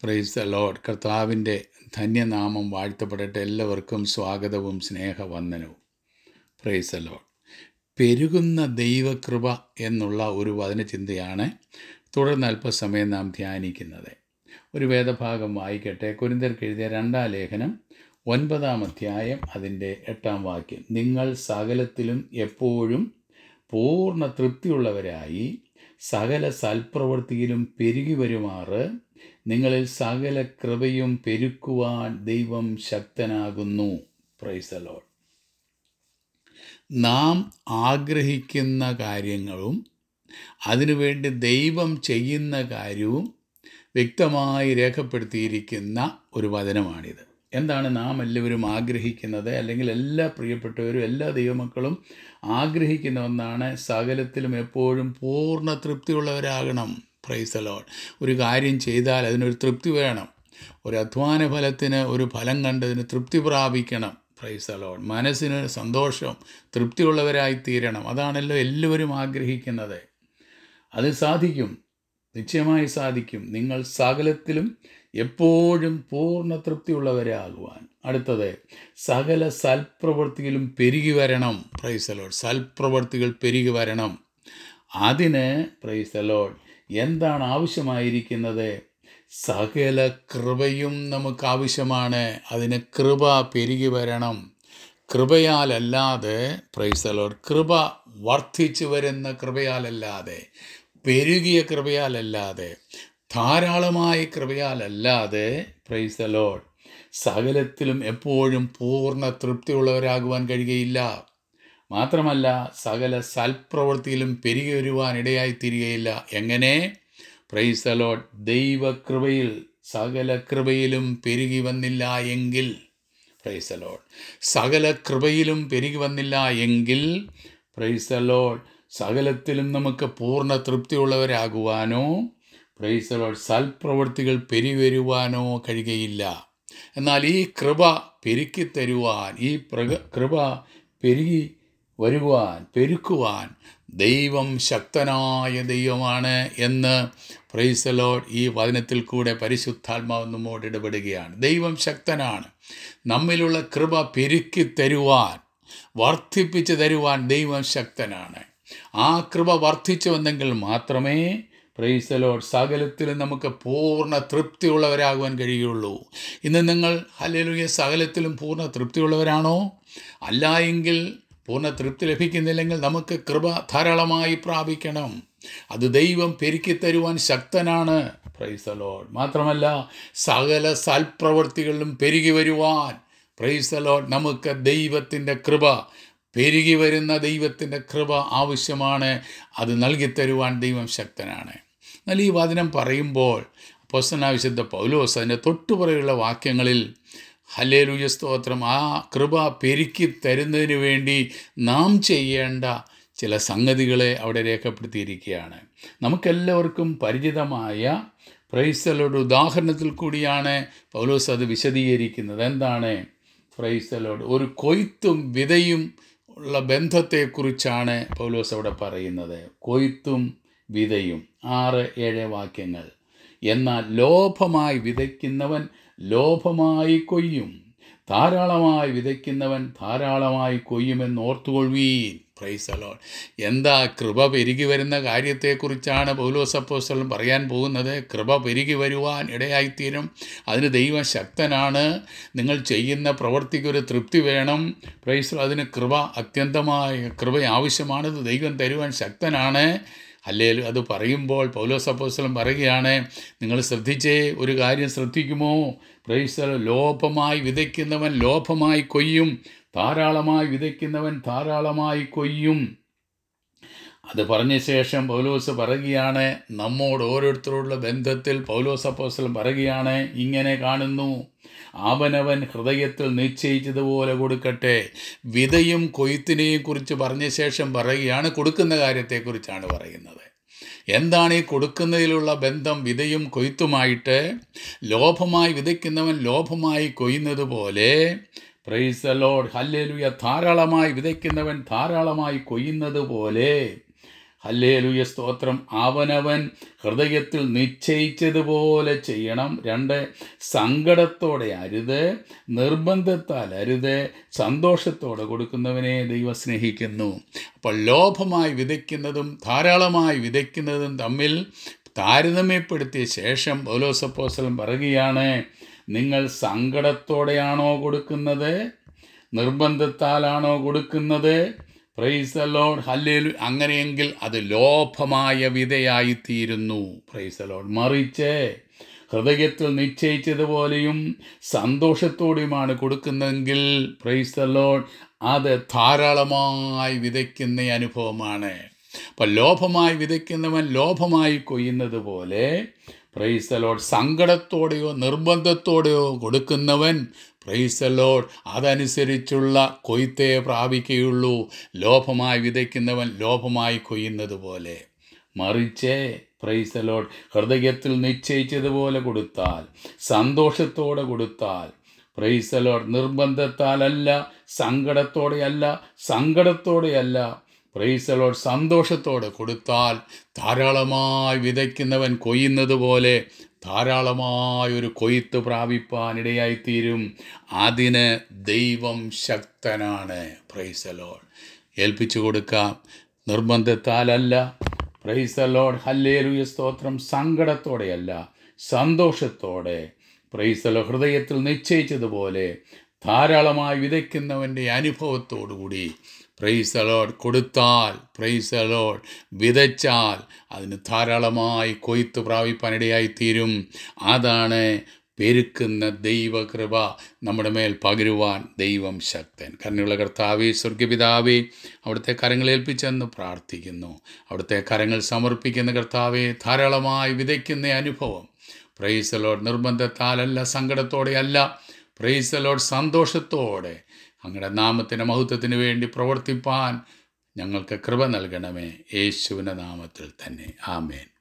price the load കർത്താവിൻ്റെ ധന്യനാമം വാഴ്ത്തപ്പെടട്ടെ എല്ലാവർക്കും സ്വാഗതവും സ്നേഹവന്ദനവും പ്രൈസ് ദ ലോഡ് പെരുകുന്ന ദൈവകൃപ എന്നുള്ള ഒരു വചനചിന്തയാണ് തുടർന്ന് അല്പസമയം നാം ധ്യാനിക്കുന്നത് ഒരു വേദഭാഗം വായിക്കട്ടെ കുരിന്തർക്ക് എഴുതിയ രണ്ടാം ലേഖനം ഒൻപതാം അധ്യായം അതിൻ്റെ എട്ടാം വാക്യം നിങ്ങൾ സകലത്തിലും എപ്പോഴും പൂർണ്ണ തൃപ്തിയുള്ളവരായി സകല സൽപ്രവൃത്തിയിലും പെരുകി വരുമാറ് നിങ്ങളിൽ സകല കൃപയും പെരുക്കുവാൻ ദൈവം ശക്തനാകുന്നു പ്രൈസ് ലോഡ് നാം ആഗ്രഹിക്കുന്ന കാര്യങ്ങളും അതിനുവേണ്ടി ദൈവം ചെയ്യുന്ന കാര്യവും വ്യക്തമായി രേഖപ്പെടുത്തിയിരിക്കുന്ന ഒരു വചനമാണിത് എന്താണ് നാം എല്ലാവരും ആഗ്രഹിക്കുന്നത് അല്ലെങ്കിൽ എല്ലാ പ്രിയപ്പെട്ടവരും എല്ലാ ദൈവമക്കളും ആഗ്രഹിക്കുന്ന ഒന്നാണ് സകലത്തിലും എപ്പോഴും പൂർണ്ണ തൃപ്തിയുള്ളവരാകണം പ്രൈസ് ലോഡ് ഒരു കാര്യം ചെയ്താൽ അതിനൊരു തൃപ്തി വേണം ഒരു അധ്വാന ഫലത്തിന് ഒരു ഫലം കണ്ടതിന് തൃപ്തി പ്രാപിക്കണം പ്രൈസ് ലോഡ് മനസ്സിന് സന്തോഷം തൃപ്തിയുള്ളവരായി തീരണം അതാണല്ലോ എല്ലാവരും ആഗ്രഹിക്കുന്നത് അത് സാധിക്കും നിശ്ചയമായി സാധിക്കും നിങ്ങൾ സകലത്തിലും എപ്പോഴും പൂർണ്ണ തൃപ്തിയുള്ളവരാകുവാൻ അടുത്തത് സകല സൽപ്രവൃത്തിയിലും പെരുകി വരണം പ്രൈസലോഡ് സൽപ്രവൃത്തികൾ പെരുകി വരണം അതിന് പ്രൈസലോഡ് എന്താണ് ആവശ്യമായിരിക്കുന്നത് സകല കൃപയും നമുക്ക് ആവശ്യമാണ് അതിന് കൃപ പെരുകി വരണം കൃപയാലല്ലാതെ പ്രൈസലോഡ് കൃപ വർദ്ധിച്ചു വരുന്ന കൃപയാലല്ലാതെ പെരുകിയ കൃപയാലല്ലാതെ ധാരാളമായ കൃപയാലല്ലാതെ പ്രൈസ് ലോഡ് സകലത്തിലും എപ്പോഴും പൂർണ്ണ തൃപ്തിയുള്ളവരാകുവാൻ കഴിയുകയില്ല മാത്രമല്ല സകല സൽപ്രവൃത്തിയിലും പെരുകി വരുവാൻ ഇടയായിത്തീരുകയില്ല എങ്ങനെ പ്രൈസ് ലോഡ് ദൈവകൃപയിൽ സകല കൃപയിലും പെരുകി വന്നില്ല എങ്കിൽ പ്രൈസ് ലോഡ് സകല കൃപയിലും പെരുകി വന്നില്ല എങ്കിൽ പ്രൈസ് ലോഡ് സകലത്തിലും നമുക്ക് പൂർണ്ണ തൃപ്തിയുള്ളവരാകുവാനോ പ്രൈസ് ലോഡ് സൽപ്രവൃത്തികൾ പെരുവരുവാനോ കഴിയുകയില്ല എന്നാൽ ഈ കൃപ പെരുക്കി തരുവാൻ ഈ പ്രക കൃപ പെരുകി വരുവാൻ പെരുക്കുവാൻ ദൈവം ശക്തനായ ദൈവമാണ് എന്ന് പ്രൈസലോഡ് ഈ വചനത്തിൽ കൂടെ പരിശുദ്ധാത്മാവ് നമ്മോട് ഇടപെടുകയാണ് ദൈവം ശക്തനാണ് നമ്മിലുള്ള കൃപ പെരുക്കി തരുവാൻ വർദ്ധിപ്പിച്ച് തരുവാൻ ദൈവം ശക്തനാണ് ആ കൃപ വർദ്ധിച്ചു വന്നെങ്കിൽ മാത്രമേ പ്രൈസലോഡ് സകലത്തിലും നമുക്ക് പൂർണ്ണ തൃപ്തിയുള്ളവരാകുവാൻ കഴിയുള്ളൂ ഇന്ന് നിങ്ങൾ ഹല്ലേലൂയ സകലത്തിലും പൂർണ്ണ തൃപ്തിയുള്ളവരാണോ അല്ല എങ്കിൽ പൂർണ്ണ തൃപ്തി ലഭിക്കുന്നില്ലെങ്കിൽ നമുക്ക് കൃപ ധാരാളമായി പ്രാപിക്കണം അത് ദൈവം പെരുക്കി തരുവാൻ ശക്തനാണ് പ്രൈസലോഡ് മാത്രമല്ല സകല സൽപ്രവൃത്തികളിലും പെരുകി വരുവാൻ പ്രൈസലോഡ് നമുക്ക് ദൈവത്തിൻ്റെ കൃപ പെരുകി വരുന്ന ദൈവത്തിൻ്റെ കൃപ ആവശ്യമാണ് അത് നൽകിത്തരുവാൻ ദൈവം ശക്തനാണ് എന്നാൽ ഈ വചനം പറയുമ്പോൾ പൊസനാവിശുദ്ധ പൗലോസ് അതിൻ്റെ തൊട്ടുപുറയുള്ള വാക്യങ്ങളിൽ ഹലേലുയ സ്തോത്രം ആ കൃപ പെരുക്കി തരുന്നതിന് വേണ്ടി നാം ചെയ്യേണ്ട ചില സംഗതികളെ അവിടെ രേഖപ്പെടുത്തിയിരിക്കുകയാണ് നമുക്കെല്ലാവർക്കും പരിചിതമായ പ്രൈസലോട് ഉദാഹരണത്തിൽ കൂടിയാണ് പൗലോസ് അത് വിശദീകരിക്കുന്നത് എന്താണ് പ്രൈസലോട് ഒരു കൊയ്ത്തും വിതയും ഉള്ള ബന്ധത്തെക്കുറിച്ചാണ് പൗലോസ് അവിടെ പറയുന്നത് കൊയ്ത്തും വിതയും ആറ് ഏഴ് വാക്യങ്ങൾ എന്നാൽ ലോഭമായി വിതയ്ക്കുന്നവൻ ലോഭമായി കൊയ്യും ധാരാളമായി വിതയ്ക്കുന്നവൻ ധാരാളമായി കൊയ്യുമെന്ന് ഓർത്തുകൊള്ളുവീൻ പ്രൈസ് അലോൺ എന്താ കൃപ പെരുകി വരുന്ന കാര്യത്തെക്കുറിച്ചാണ് പൗലോസപ്പോസ്റ്റലും പറയാൻ പോകുന്നത് കൃപ പെരുകി വരുവാൻ ഇടയായിത്തീരും അതിന് ദൈവം ശക്തനാണ് നിങ്ങൾ ചെയ്യുന്ന പ്രവൃത്തിക്ക് ഒരു തൃപ്തി വേണം പ്രൈസ് അതിന് കൃപ അത്യന്തമായ കൃപ ആവശ്യമാണത് ദൈവം തരുവാൻ ശക്തനാണ് അല്ലേൽ അത് പറയുമ്പോൾ പൗലോസപ്പോസ്റ്റലം പറയുകയാണ് നിങ്ങൾ ശ്രദ്ധിച്ചേ ഒരു കാര്യം ശ്രദ്ധിക്കുമോ പ്രൈസ് ലോഭമായി വിതയ്ക്കുന്നവൻ ലോഭമായി കൊയ്യും ധാരാളമായി വിതയ്ക്കുന്നവൻ ധാരാളമായി കൊയ്യും അത് പറഞ്ഞ ശേഷം പൗലോസ് പറയുകയാണ് നമ്മോട് ഓരോരുത്തരോടുള്ള ബന്ധത്തിൽ പൗലോസ് അപ്പോസ്റ്റലം പറയുകയാണ് ഇങ്ങനെ കാണുന്നു അവനവൻ ഹൃദയത്തിൽ നിശ്ചയിച്ചതുപോലെ കൊടുക്കട്ടെ വിതയും കൊയ്ത്തിനെയും കുറിച്ച് പറഞ്ഞ ശേഷം പറയുകയാണ് കൊടുക്കുന്ന കാര്യത്തെക്കുറിച്ചാണ് പറയുന്നത് എന്താണ് ഈ കൊടുക്കുന്നതിലുള്ള ബന്ധം വിതയും കൊയ്ത്തുമായിട്ട് ലോഭമായി വിതയ്ക്കുന്നവൻ ലോഭമായി കൊയ്യുന്നത് പോലെ പ്രൈസ് ലോഡ് ഹല്ലേലുയ ധാരാളമായി വിതയ്ക്കുന്നവൻ ധാരാളമായി കൊയ്യുന്നത് പോലെ ഹല്ലേലുയ സ്തോത്രം അവനവൻ ഹൃദയത്തിൽ നിശ്ചയിച്ചതുപോലെ ചെയ്യണം രണ്ട് സങ്കടത്തോടെ അരുത് നിർബന്ധത്താൽ അരുത് സന്തോഷത്തോടെ കൊടുക്കുന്നവനെ ദൈവം സ്നേഹിക്കുന്നു അപ്പോൾ ലോഭമായി വിതയ്ക്കുന്നതും ധാരാളമായി വിതയ്ക്കുന്നതും തമ്മിൽ താരതമ്യപ്പെടുത്തിയ ശേഷം പൗലോസപ്പോസലം പറയുകയാണ് നിങ്ങൾ സങ്കടത്തോടെയാണോ കൊടുക്കുന്നത് നിർബന്ധത്താലാണോ കൊടുക്കുന്നത് പ്രൈസ് ലോഡ് ഹല്ലേലു അങ്ങനെയെങ്കിൽ അത് ലോഭമായ വിധയായിത്തീരുന്നു പ്രൈസ് ലോഡ് മറിച്ച് ഹൃദയത്തിൽ നിശ്ചയിച്ചതുപോലെയും സന്തോഷത്തോടെയുമാണ് കൊടുക്കുന്നതെങ്കിൽ പ്രൈസ് ലോഡ് അത് ധാരാളമായി വിതയ്ക്കുന്ന അനുഭവമാണ് അപ്പം ലോഭമായി വിതയ്ക്കുന്നവൻ ലോഭമായി കൊയ്യുന്നത് പോലെ പ്രൈസ് ലോഡ് സങ്കടത്തോടെയോ നിർബന്ധത്തോടെയോ കൊടുക്കുന്നവൻ പ്രൈസ് ലോഡ് അതനുസരിച്ചുള്ള കൊയ്ത്തേ പ്രാപിക്കുകയുള്ളൂ ലോഭമായി വിതയ്ക്കുന്നവൻ ലോഭമായി കൊയ്യുന്നത് പോലെ മറിച്ച് പ്രൈസ് ലോഡ് ഹൃദയത്തിൽ നിശ്ചയിച്ചതുപോലെ കൊടുത്താൽ സന്തോഷത്തോടെ കൊടുത്താൽ പ്രൈസ് ലോഡ് നിർബന്ധത്താലല്ല സങ്കടത്തോടെയല്ല സങ്കടത്തോടെയല്ല പ്രൈസ് ലോഡ് സന്തോഷത്തോടെ കൊടുത്താൽ ധാരാളമായി വിതയ്ക്കുന്നവൻ കൊയ്യുന്നത് പോലെ ധാരാളമായ ഒരു കൊയ്ത്ത് പ്രാപിപ്പാനിടയായിത്തീരും അതിന് ദൈവം ശക്തനാണ് പ്രൈസ് ലോഡ് ഏൽപ്പിച്ചു കൊടുക്കാം നിർബന്ധത്താലല്ല പ്രൈസ് ലോഡ് ഹല്ലേലുയ സ്തോത്രം സങ്കടത്തോടെയല്ല സന്തോഷത്തോടെ പ്രൈസലോ ഹൃദയത്തിൽ നിശ്ചയിച്ചതുപോലെ ധാരാളമായി വിതയ്ക്കുന്നവൻ്റെ അനുഭവത്തോടുകൂടി പ്രൈസ് അലോഡ് കൊടുത്താൽ പ്രൈസ് അലോഡ് വിതച്ചാൽ അതിന് ധാരാളമായി കൊയ്ത്ത് പ്രാപിപ്പാനിടയായിത്തീരും അതാണ് പെരുക്കുന്ന ദൈവകൃപ നമ്മുടെ മേൽ പകരുവാൻ ദൈവം ശക്തൻ കരുണയുള്ള കർത്താവേ സ്വർഗപിതാവേ അവിടുത്തെ കരങ്ങൾ ഏൽപ്പിച്ചെന്ന് പ്രാർത്ഥിക്കുന്നു അവിടുത്തെ കരങ്ങൾ സമർപ്പിക്കുന്ന കർത്താവെ ധാരാളമായി വിതയ്ക്കുന്ന അനുഭവം പ്രൈസലോഡ് നിർബന്ധത്താലല്ല സങ്കടത്തോടെയല്ല പ്രൈസലോഡ് സന്തോഷത്തോടെ അങ്ങയുടെ നാമത്തിൻ്റെ മഹത്വത്തിന് വേണ്ടി പ്രവർത്തിപ്പാൻ ഞങ്ങൾക്ക് കൃപ നൽകണമേ യേശുവിൻ്റെ നാമത്തിൽ തന്നെ ആമേൻ